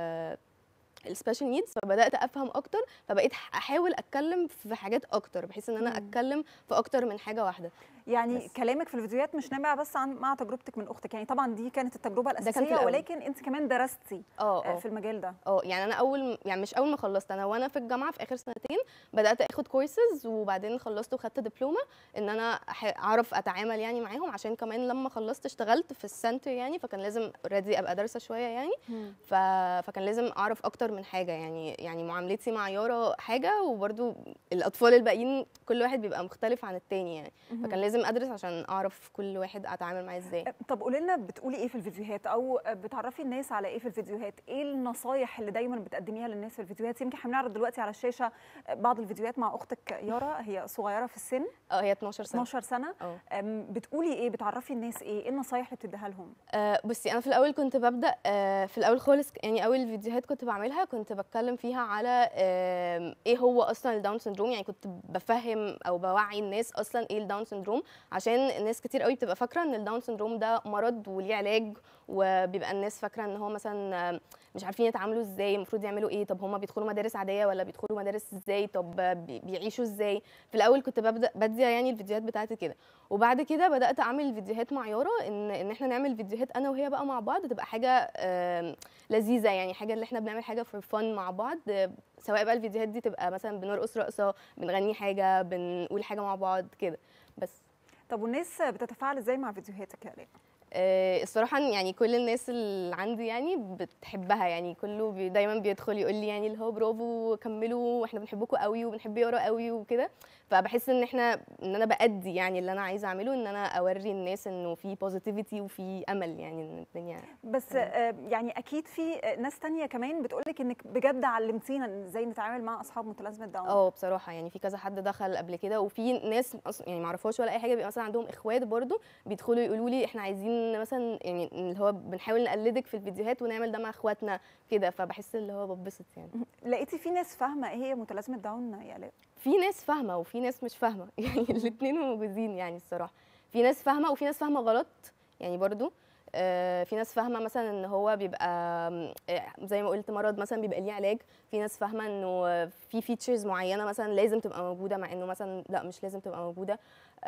السبيشال نيدز فبدات افهم اكتر فبقيت احاول اتكلم في حاجات اكتر بحيث ان انا مم. اتكلم في اكتر من حاجه واحده يعني بس. كلامك في الفيديوهات مش نابع بس عن مع تجربتك من اختك يعني طبعا دي كانت التجربه كان في الاساسيه الأول. ولكن انت كمان درستي اه آه، اه في المجال ده اه يعني انا اول يعني مش اول ما خلصت انا وانا في الجامعه في اخر سنتين بدات اخد كورسز وبعدين خلصت وخدت دبلومه ان انا أح- اعرف اتعامل يعني معاهم عشان كمان لما خلصت اشتغلت في السنتر يعني فكان لازم اوريدي ابقى دارسه شويه يعني ف... فكان لازم اعرف اكتر من حاجه يعني يعني معاملتي مع يارا حاجه وبرده الاطفال الباقيين كل واحد بيبقى مختلف عن التاني يعني فكان لازم ادرس عشان اعرف كل واحد اتعامل معاه ازاي طب قولي لنا بتقولي ايه في الفيديوهات او بتعرفي الناس على ايه في الفيديوهات ايه النصايح اللي دايما بتقدميها للناس في الفيديوهات يمكن احنا بنعرض دلوقتي على الشاشه بعض الفيديوهات مع اختك يارا هي صغيره في السن اه هي 12 سنه 12 سنه اه أم، بتقولي ايه بتعرفي الناس ايه ايه النصايح اللي بتديها لهم آه، بصي انا في الاول كنت ببدا آه، في الاول خالص يعني اول فيديوهات كنت بعملها كنت بتكلم فيها على آم، ايه هو اصلا الداون سندروم يعني كنت بفهم او بوعي الناس اصلا ايه الداون سندروم عشان الناس كتير قوي بتبقى فاكره ان الداون سندروم ده مرض وليه علاج وبيبقى الناس فاكره ان هو مثلا آم، مش عارفين يتعاملوا ازاي المفروض يعملوا ايه طب هما بيدخلوا مدارس عاديه ولا بيدخلوا مدارس ازاي طب آه، بي- بيعيشوا ازاي في الاول كنت ببدا بدي يعني الفيديوهات بتاعتي كده وبعد كده بدات اعمل فيديوهات مع يارا ان ان احنا نعمل فيديوهات انا وهي بقى مع بعض تبقى حاجه آم، لذيذه يعني حاجه اللي احنا بنعمل حاجه فور فن مع بعض آه، سواء بقى الفيديوهات دي تبقى مثلا بنرقص رقصه بنغني حاجه بنقول حاجه مع بعض كده بس طب والناس بتتفاعل ازاي مع فيديوهاتك يا الاء آه، الصراحه يعني كل الناس اللي عندي يعني بتحبها يعني كله بي دايما بيدخل يقول لي يعني اللي هو برافو كملوا واحنا بنحبكم قوي وبنحب يارا قوي وكده فبحس ان احنا ان انا بادي يعني اللي انا عايزه اعمله ان انا اوري الناس انه في بوزيتيفيتي وفي امل يعني ان الدنيا بس آه، يعني اكيد في آه، ناس تانية كمان بتقولك انك بجد علمتينا ازاي نتعامل مع اصحاب متلازمه داون اه بصراحه يعني في كذا حد دخل قبل كده وفي ناس أص- يعني ما اعرفهاش ولا اي حاجه بيبقى مثلا عندهم اخوات برضو بيدخلوا يقولوا لي احنا عايزين مثلا يعني اللي هو بنحاول نقلدك في الفيديوهات ونعمل ده مع اخواتنا كده فبحس اللي هو ببسط يعني لقيتي في ناس فاهمه ايه هي متلازمه داون يا الاء في ناس فاهمه وفي ناس مش فاهمه يعني الاثنين موجودين يعني الصراحه في ناس فاهمه وفي ناس فاهمه غلط يعني برضو آه، في ناس فاهمه مثلا ان هو بيبقى آم، آه، زي ما قلت مرض مثلا بيبقى ليه علاج في ناس فاهمه انه آه، في فيتشرز معينه مثلا لازم تبقى موجوده مع انه مثلا لا مش لازم تبقى موجوده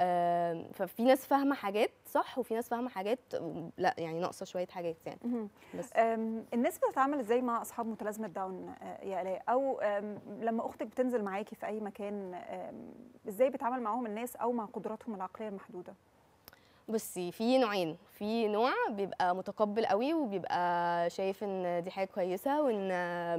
آم، ففي ناس فاهمه حاجات صح وفي ناس فاهمه حاجات لا يعني ناقصه شويه حاجات يعني مهم. بس أم، الناس بتتعامل ازاي مع اصحاب متلازمه داون آه، يا الاء او أم، لما اختك بتنزل معاكي في اي مكان أم، ازاي بتعامل معاهم الناس او مع قدراتهم العقليه المحدوده بصي في نوعين في نوع بيبقى متقبل قوي وبيبقى شايف ان دي حاجه كويسه وان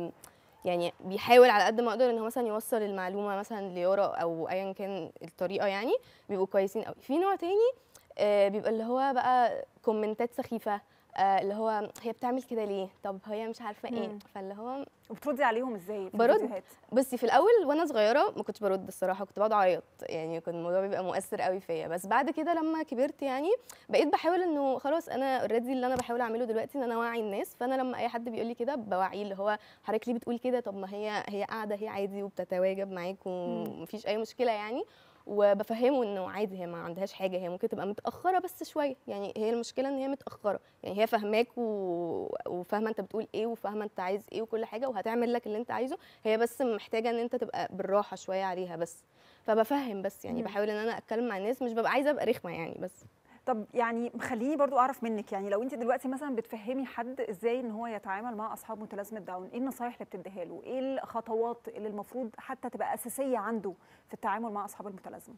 يعني بيحاول على قد ما يقدر ان هو مثلا يوصل المعلومه مثلا ليارا او ايا كان الطريقه يعني بيبقوا كويسين قوي في نوع تاني آه، بيبقى اللي هو بقى كومنتات سخيفه آه، اللي هو هي بتعمل كده ليه طب هي مش عارفه ايه مم. فاللي هو وبتردي عليهم ازاي في برد. الفيديوهات بصي في الاول وانا صغيره ما كنتش برد الصراحه كنت بقعد اعيط يعني كان الموضوع بيبقى مؤثر قوي فيا بس بعد كده لما كبرت يعني بقيت بحاول انه خلاص انا اوريدي اللي انا بحاول اعمله دلوقتي ان انا اوعي الناس فانا لما اي حد بيقول لي كده بوعيه اللي هو حضرتك ليه بتقول كده طب ما هي هي قاعده هي عادي وبتتواجد معاك ومفيش اي مشكله يعني وبفهمه انه عادي هي ما عندهاش حاجه هي ممكن تبقى متاخره بس شويه يعني هي المشكله ان هي متاخره يعني هي فاهماك و... وفاهمه انت بتقول ايه وفاهمه انت عايز ايه وكل حاجه وهتعمل لك اللي انت عايزه هي بس محتاجه ان انت تبقى بالراحه شويه عليها بس فبفهم بس يعني مم. بحاول ان انا اتكلم مع الناس مش ببقى عايزه ابقى رخمه يعني بس طب يعني خليني برضو اعرف منك يعني لو انت دلوقتي مثلا بتفهمي حد ازاي ان هو يتعامل مع اصحاب متلازمه داون ايه النصايح اللي بتديها له ايه الخطوات اللي المفروض حتى تبقى اساسيه عنده في التعامل مع اصحاب المتلازمه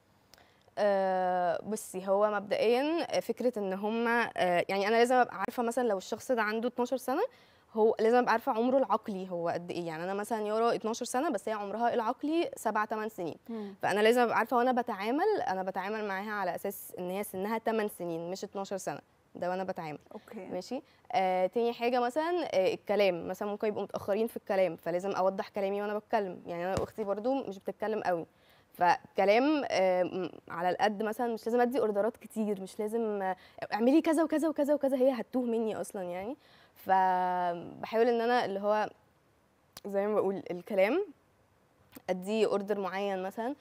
أه بصي هو مبدئيا فكره ان هم أه يعني انا لازم ابقى عارفه مثلا لو الشخص ده عنده 12 سنه هو لازم ابقى عارفه عمره العقلي هو قد ايه يعني انا مثلا يارا 12 سنه بس هي عمرها العقلي 7 8 سنين فانا لازم ابقى عارفه وانا بتعامل انا بتعامل معاها على اساس ان هي سنها 8 سنين مش 12 سنه ده وانا بتعامل اوكي ماشي آه تاني حاجه مثلا آه الكلام مثلا ممكن يبقوا متاخرين في الكلام فلازم اوضح كلامي وانا بتكلم يعني انا واختي برضو مش بتتكلم قوي فكلام آه م- على القد مثلا مش لازم ادي اوردرات كتير مش لازم آه، اعملي كذا وكذا وكذا وكذا هي هتوه مني اصلا يعني فبحاول ان انا اللي هو زي ما بقول الكلام ادي اوردر معين مثلا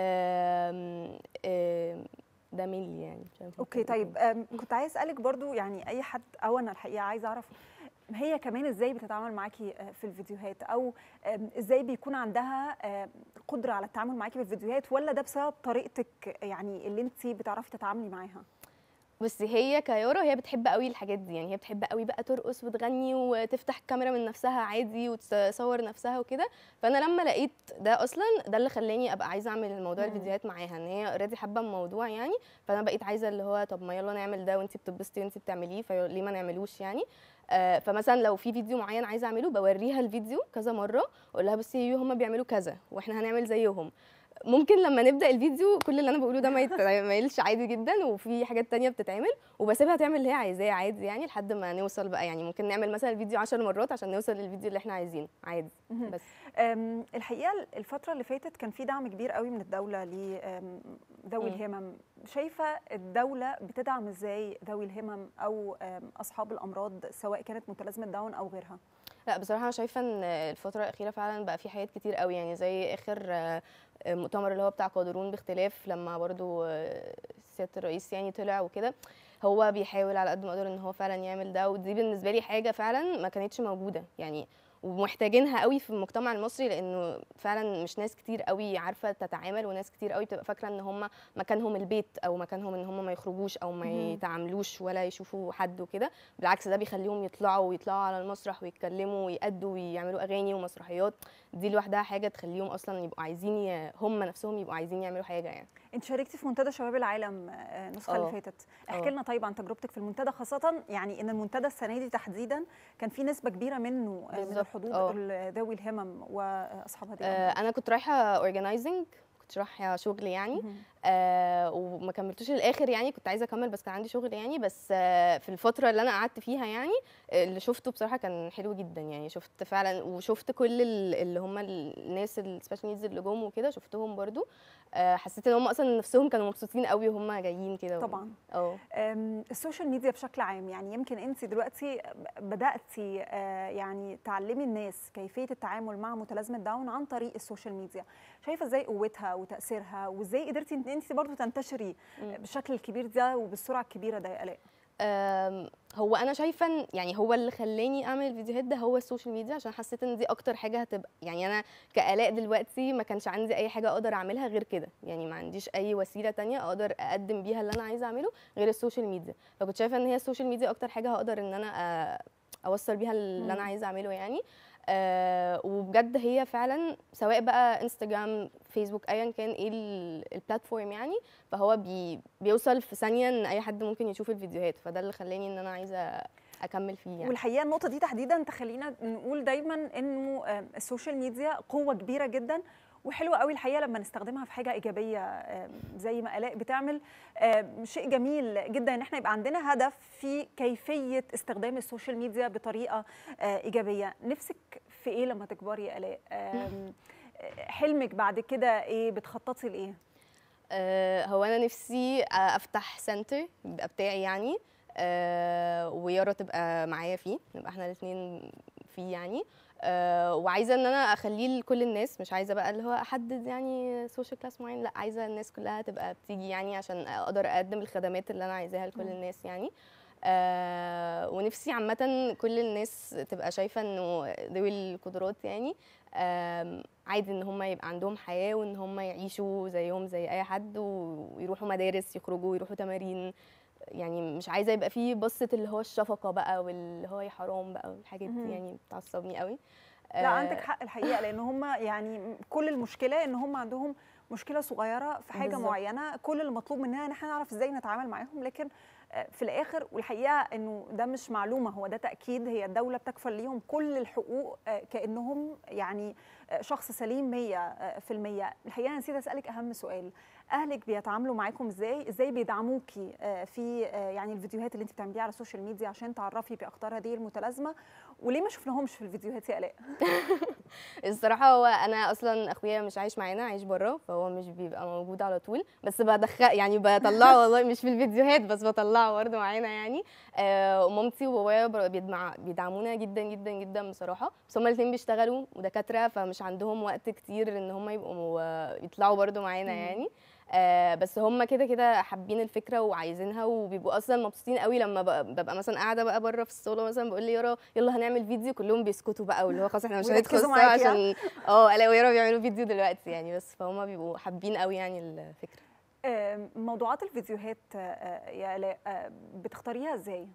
آم، آم، ده ملي يعني مش عارفة اوكي أتكلم طيب أم، كنت عايز اسالك برضو يعني اي حد او انا الحقيقه عايزه اعرف هي كمان ازاي بتتعامل معاكي آه، في الفيديوهات او آم، ازاي بيكون عندها آم، قدره على التعامل معاكي في الفيديوهات ولا ده بسبب طريقتك يعني اللي انت بتعرفي تتعاملي معاها بصي هي كيارا هي بتحب قوي الحاجات دي يعني هي بتحب قوي بقى ترقص وتغني وتفتح الكاميرا من نفسها عادي وتصور نفسها وكده فانا لما لقيت ده اصلا ده اللي خلاني ابقى عايزه اعمل موضوع مم. الفيديوهات معاها ان هي اوريدي حابه الموضوع يعني فانا بقيت عايزه اللي هو طب ما يلا نعمل ده وانتي بتتبسطي وانتي بتعمليه فليه ما نعملوش يعني آه فمثلا لو في فيديو معين عايزه اعمله بوريها الفيديو كذا مره اقول لها بصي يو هم بيعملوا كذا واحنا هنعمل زيهم ممكن لما نبدا الفيديو كل اللي انا بقوله ده ما يتعملش عادي جدا وفي حاجات تانية بتتعمل وبسيبها تعمل اللي هي عايزاه عادي يعني لحد ما نوصل بقى يعني ممكن نعمل مثلا الفيديو 10 مرات عشان نوصل للفيديو اللي احنا عايزينه عادي مهم. بس أم، الحقيقه الفتره اللي فاتت كان في دعم كبير قوي من الدوله لذوي مم. الهمم شايفه الدوله بتدعم ازاي ذوي الهمم او أم، اصحاب الامراض سواء كانت متلازمه داون او غيرها لا بصراحه انا شايفه ان الفتره الاخيره فعلا بقى في حاجات كتير قوي يعني زي اخر آه، مؤتمر اللي هو بتاع قادرون باختلاف لما برضو آه، سياده الرئيس يعني طلع وكده هو بيحاول على قد ما قدر ان هو فعلا يعمل ده ودي بالنسبه لي حاجه فعلا ما كانتش موجوده يعني ومحتاجينها قوي في المجتمع المصري لانه فعلا مش ناس كتير قوي عارفه تتعامل وناس كتير قوي بتبقى فاكره ان هم مكانهم البيت او مكانهم ان هم ما يخرجوش او ما مهم. يتعاملوش ولا يشوفوا حد وكده بالعكس ده بيخليهم يطلعوا ويطلعوا على المسرح ويتكلموا ويأدوا ويعملوا اغاني ومسرحيات دي لوحدها حاجه تخليهم اصلا يبقوا عايزين ي... هم نفسهم يبقوا عايزين يعملوا حاجه يعني انت شاركتي في منتدى شباب العالم آه، النسخه اللي اه. فاتت احكي اه. لنا طيب عن تجربتك في المنتدى خاصه يعني ان المنتدى السنه دي تحديدا كان في نسبه كبيره منه آه، من بالظبط، الحضور اه. ال- ذوي الهمم واصحاب هذه آه الامراض انا كنت رايحه اورجنايزنج كنت رايحه شغل يعني مهم. آه وما كملتوش للاخر يعني كنت عايزه اكمل بس كان عندي شغل يعني بس آه في الفتره اللي انا قعدت فيها يعني آه، اللي شفته بصراحه كان حلو جدا يعني شفت فعلا وشفت كل ال- اللي هم الناس السبيشال نيدز اللي جم وكده شفتهم برضو آه حسيت ان هم اصلا نفسهم كانوا مبسوطين قوي وهم جايين كده طبعا اه أم، السوشيال ميديا بشكل عام يعني يمكن انت دلوقتي بداتي آه، يعني تعلمي الناس كيفيه التعامل مع متلازمه داون عن طريق السوشيال ميديا شايفه ازاي قوتها وتاثيرها وازاي قدرتي ان انت برضو تنتشري مم. بالشكل الكبير ده وبالسرعه الكبيره ده يا الاء أم، هو انا شايفه إن- يعني هو اللي خلاني اعمل الفيديوهات ده هو السوشيال ميديا عشان حسيت ان دي اكتر حاجه هتبقى يعني انا كالاء دلوقتي ما كانش عندي اي حاجه اقدر اعملها غير كده يعني ما عنديش اي وسيله تانية اقدر اقدم بيها اللي انا عايزه اعمله غير السوشيال ميديا فكنت شايفه ان هي السوشيال ميديا اكتر حاجه هقدر ان انا أ- اوصل بيها اللي مم. انا عايزه اعمله يعني آه وبجد هي فعلا سواء بقى انستجرام فيسبوك ايا كان ايه ال- البلاتفورم يعني فهو بي بيوصل في ثانيه ان اي حد ممكن يشوف الفيديوهات فده اللي خلاني ان انا عايزه اكمل فيه يعني والحقيقه النقطه دي تحديدا تخلينا نقول دايما انه آه، السوشيال ميديا قوه كبيره جدا وحلوه قوي الحقيقه لما نستخدمها في حاجه ايجابيه آم، زي ما الاء بتعمل آم، شيء جميل جدا ان احنا يبقى عندنا هدف في كيفيه استخدام السوشيال ميديا بطريقه آه، ايجابيه نفسك في ايه لما تكبري يا الاء آم، حلمك بعد كده ايه بتخططي لايه آه، هو انا نفسي آه، افتح سنتر يبقى بتاعي يعني آه، ويارا تبقى معايا فيه نبقى احنا الاثنين فيه يعني آه، وعايزه ان انا اخليه لكل الناس مش عايزه بقى اللي هو احدد يعني سوشيال كلاس معين لا عايزه الناس كلها تبقى بتيجي يعني عشان اقدر اقدم الخدمات اللي انا عايزاها لكل مم. الناس يعني آه ونفسي عامة كل الناس تبقى شايفة انه ذوي القدرات يعني آم، عادي ان هم يبقى عندهم حياة وان هم يعيشوا زيهم زي اي حد و- ويروحوا مدارس يخرجوا يروحوا تمارين يعني مش عايزة يبقى فيه بصة اللي هو الشفقة بقى واللي هو يا حرام بقى والحاجات مهم. دي يعني بتعصبني قوي لا آه، عندك حق الحقيقه لان هم يعني كل المشكله ان هم عندهم مشكله صغيره في حاجه بالظبط. معينه كل اللي مطلوب مننا ان احنا نعرف ازاي نتعامل معاهم لكن آه، في الاخر والحقيقه انه ده مش معلومه هو ده تاكيد هي الدوله بتكفل ليهم كل الحقوق آه، كانهم يعني آه، شخص سليم 100 في المية الحقيقه أنا نسيت اسالك اهم سؤال اهلك بيتعاملوا معاكم ازاي ازاي بيدعموكي آه، في آه، يعني الفيديوهات اللي انت بتعمليها على السوشيال ميديا عشان تعرفي باخطار هذه المتلازمه وليه ما شفناهمش في الفيديوهات يا الاء الصراحة هو أنا أصلا أخويا مش عايش معانا عايش بره فهو مش بيبقى موجود على طول بس بدخل يعني بطلعه والله مش في الفيديوهات بس بطلعه برضه معانا يعني آه ومامتي وبابايا بر- بيدمع- بيدعمونا جدا جدا جدا بصراحة بس هما الاتنين بيشتغلوا ودكاترة فمش عندهم وقت كتير إن هما يبقوا آه، يطلعوا برضه معانا مم. يعني آه بس هم كده كده حابين الفكره وعايزينها وبيبقوا اصلا مبسوطين قوي لما ببقى, ببقى مثلا قاعده بقى بره في الصاله مثلا بقول لي يارا يلا هنعمل فيديو كلهم بيسكتوا بقى واللي هو خلاص احنا مش هندخل ويركزوا سوا معاكي، ها؟ عشان اه الاقي ويارا بيعملوا فيديو دلوقتي يعني بس فهم بيبقوا حابين قوي يعني الفكره آه، موضوعات الفيديوهات آه، يا آلاء آه، بتختاريها ازاي؟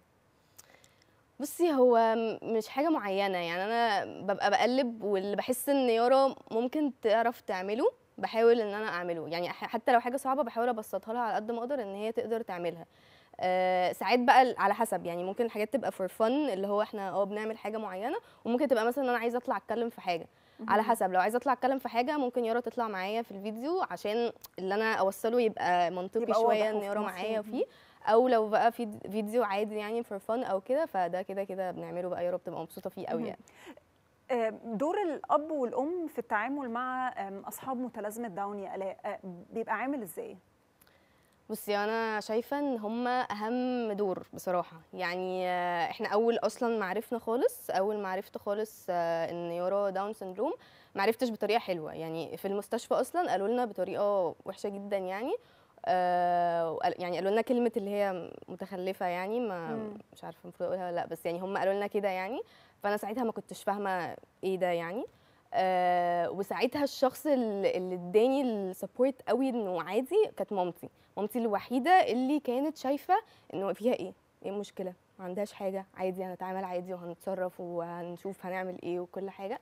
بصي هو م- مش حاجه معينه يعني انا ببقى بقلب واللي بحس ان يارا ممكن تعرف تعمله بحاول ان انا اعمله يعني ح- حتى لو حاجه صعبه بحاول ابسطها لها على قد ما اقدر ان هي تقدر تعملها أه ساعات بقى ال- على حسب يعني ممكن الحاجات تبقى فور فن اللي هو احنا اه بنعمل حاجه معينه وممكن تبقى مثلا انا عايزه اطلع اتكلم في حاجه على حسب لو عايزه اطلع اتكلم في حاجه ممكن يارا تطلع معايا في الفيديو عشان اللي انا اوصله يبقى منطقي يبقى شويه واضح ان يارا ومفهوم. معايا فيه او لو بقى في فيديو عادي يعني فور فن او كده فده كده كده بنعمله بقى يارا بتبقى مبسوطه فيه قوي مهم. يعني آه، دور الاب والام في التعامل مع آم، اصحاب متلازمه داون يا الاء آه، بيبقى عامل ازاي؟ بصي انا شايفه ان هم اهم دور بصراحه يعني آه، احنا اول اصلا ما عرفنا خالص اول ما عرفت خالص آه، ان يارا داون سندروم ما عرفتش بطريقه حلوه يعني في المستشفى اصلا قالوا لنا بطريقه وحشه جدا يعني آه وقال- يعني قالوا لنا كلمه اللي هي متخلفه يعني ما مم. مش عارفه المفروض اقولها ولا لا بس يعني هم قالوا لنا كده يعني فانا ساعتها ما كنتش فاهمه ايه ده يعني آه وساعتها الشخص اللي اللي اداني السبورت قوي انه عادي كانت مامتي مامتي الوحيده اللي كانت شايفه انه فيها ايه ايه المشكله ما عندهاش حاجه عادي هنتعامل عادي وهنتصرف وهنشوف هنعمل ايه وكل حاجه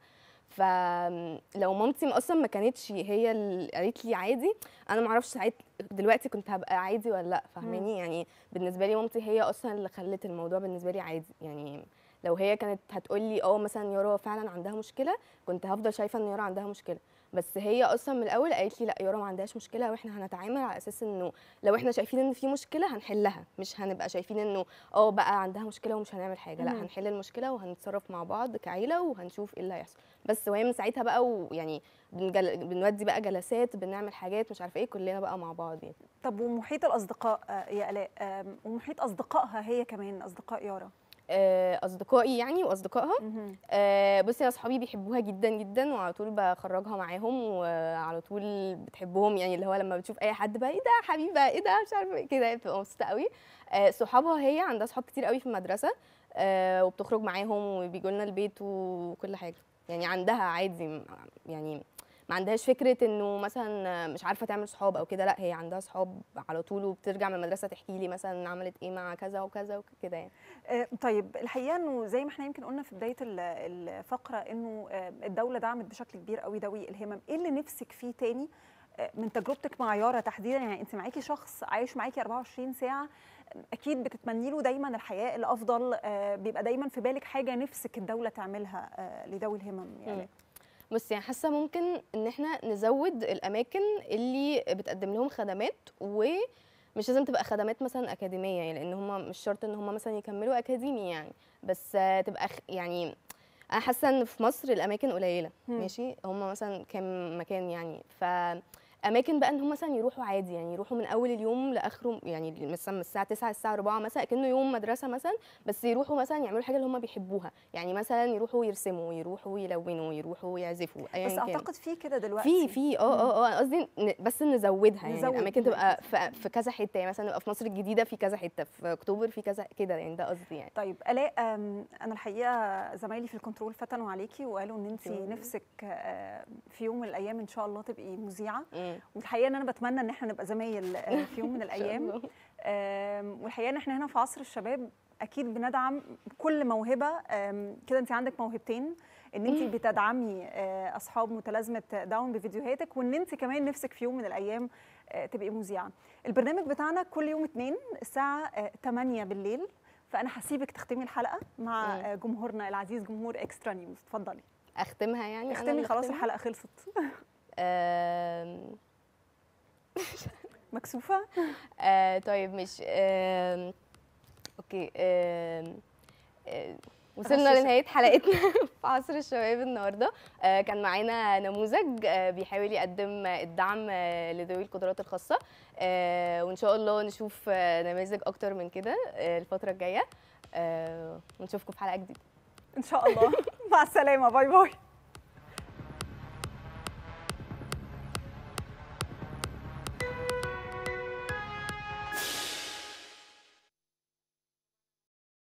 فلو مامتي اصلا ما كانتش هي اللي قالت لي عادي انا ما اعرفش ساعت دلوقتي كنت هبقى عادي ولا لا فاهماني يعني بالنسبه لي مامتي هي اصلا اللي خلت الموضوع بالنسبه لي عادي يعني لو هي كانت هتقول لي اه مثلا يارا فعلا عندها مشكله كنت هفضل شايفه ان يارا عندها مشكله بس هي اصلا من الاول قالت لي لا يارا ما عندهاش مشكله واحنا هنتعامل على اساس انه لو احنا شايفين ان في مشكله هنحلها مش هنبقى شايفين انه اه بقى عندها مشكله ومش هنعمل حاجه لا مهم. هنحل المشكله وهنتصرف مع بعض كعيله وهنشوف ايه اللي هيحصل بس وهي من ساعتها بقى ويعني بنجل... بنودي بقى جلسات بنعمل حاجات مش عارفه ايه كلنا بقى مع بعض يعني طب ومحيط الاصدقاء آه، يا الاء آم، ومحيط اصدقائها هي كمان اصدقاء يارا آه، اصدقائي يعني واصدقائها مهم. آه، بصي انا اصحابي بيحبوها جدا جدا وعلى طول بخرجها معاهم وعلى طول بتحبهم يعني اللي هو لما بتشوف اي حد بقى ايه ده حبيبه ايه ده مش عارفه إيه كده بتبقى مبسوطه قوي آه، صحابها هي عندها صحاب كتير قوي في المدرسه آه، وبتخرج معاهم وبيجوا لنا البيت وكل حاجه يعني عندها عادي يعني ما عندهاش فكره انه مثلا مش عارفه تعمل صحاب او كده لا هي عندها صحاب على طول وبترجع من المدرسه تحكي لي مثلا عملت ايه مع كذا وكذا وكده يعني آه، طيب الحقيقه انه زي ما احنا يمكن قلنا في بدايه ال- الفقره انه آه، الدوله دعمت بشكل كبير قوي ذوي الهمم ايه اللي نفسك فيه تاني آه، من تجربتك مع يارا تحديدا يعني انت معاكي شخص عايش معاكي 24 ساعه اكيد بتتمني له دايما الحياه الافضل آه، بيبقى دايما في بالك حاجه نفسك الدوله تعملها آه، لذوي الهمم يعني مم. بصي يعني حاسه ممكن ان احنا نزود الاماكن اللي بتقدم لهم خدمات ومش لازم تبقى خدمات مثلا اكاديميه يعني لان هم مش شرط ان هم مثلا يكملوا اكاديمي يعني بس آه، تبقى خ- يعني انا حاسه ان في مصر الاماكن قليله مم. ماشي هم مثلا كام مكان يعني ف اماكن بقى ان هم مثلا يروحوا عادي يعني يروحوا من اول اليوم لاخره يعني مثلا من الساعه 9 للساعه 4 مثلا كانه يوم مدرسه مثلا بس يروحوا مثلا يعملوا الحاجه اللي هم بيحبوها يعني مثلا يروحوا يرسموا يروحوا يلونوا يروحوا يعزفوا ايا بس كان اعتقد في كده دلوقتي في في اه اه اه أنا قصدي ن- بس نزودها يعني نزود الاماكن فيها تبقى في, في كذا حته يعني مثلا نبقى في مصر الجديده في كذا حته في اكتوبر في كذا كده يعني ده قصدي يعني طيب الاء أم، انا الحقيقه زمايلي في الكنترول فتنوا عليكي وقالوا ان انت شكراً. نفسك آه، في يوم من الايام ان شاء الله تبقي مذيعه مم. والحقيقه ان انا بتمنى ان احنا نبقى زمايل آه، في يوم من إن شاء الايام الله. آم، والحقيقه ان احنا هنا في عصر الشباب اكيد بندعم كل موهبه آم، كده انت عندك موهبتين ان انت بتدعمي آه، اصحاب متلازمه داون بفيديوهاتك وان انت كمان نفسك في يوم من الايام آه، تبقي مذيعه البرنامج بتاعنا كل يوم اثنين الساعه آه، 8 بالليل فانا هسيبك تختمي الحلقه مع مم. آه، جمهورنا العزيز جمهور اكسترا نيوز اتفضلي اختمها يعني أنا اختمي اللي خلاص أختمها؟ الحلقه خلصت آم، مكسوفه آه طيب مش آم، اوكي آم، آه، وصلنا غششك. لنهايه حلقتنا في عصر الشباب النهارده آه كان معانا نموذج آه بيحاول يقدم الدعم آه لذوي القدرات الخاصه آه وان شاء الله نشوف آه نماذج اكتر من كده آه الفتره الجايه آه ونشوفكم في حلقه جديده ان شاء الله مع السلامه باي باي